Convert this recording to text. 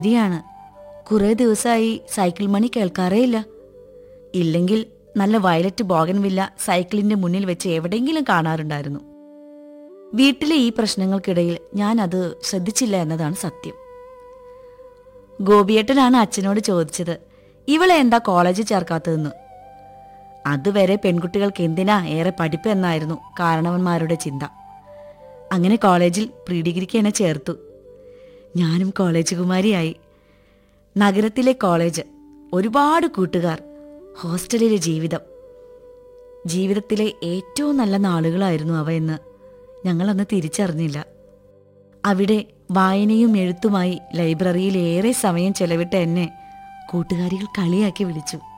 ശരിയാണ് കുറേ ദിവസമായി സൈക്കിൾ മണി കേൾക്കാറേ ഇല്ല ഇല്ലെങ്കിൽ നല്ല വയലറ്റ് ബോഗൻവില്ല സൈക്കിളിന്റെ മുന്നിൽ വെച്ച് എവിടെയെങ്കിലും കാണാറുണ്ടായിരുന്നു വീട്ടിലെ ഈ പ്രശ്നങ്ങൾക്കിടയിൽ ഞാൻ അത് ശ്രദ്ധിച്ചില്ല എന്നതാണ് സത്യം ഗോപിയേട്ടനാണ് അച്ഛനോട് ചോദിച്ചത് ഇവളെ എന്താ കോളേജിൽ ചേർക്കാത്തതെന്ന് അതുവരെ പെൺകുട്ടികൾക്ക് എന്തിനാ ഏറെ പഠിപ്പ് എന്നായിരുന്നു കാരണവന്മാരുടെ ചിന്ത അങ്ങനെ കോളേജിൽ പ്രീ ഡിഗ്രിക്ക് എന്നെ ചേർത്തു ഞാനും കോളേജ് കുമാരിയായി നഗരത്തിലെ കോളേജ് ഒരുപാട് കൂട്ടുകാർ ഹോസ്റ്റലിലെ ജീവിതം ജീവിതത്തിലെ ഏറ്റവും നല്ല നാളുകളായിരുന്നു അവ എന്ന് ഞങ്ങളന്ന് തിരിച്ചറിഞ്ഞില്ല അവിടെ വായനയും എഴുത്തുമായി ലൈബ്രറിയിൽ ഏറെ സമയം ചെലവിട്ട എന്നെ കൂട്ടുകാരികൾ കളിയാക്കി വിളിച്ചു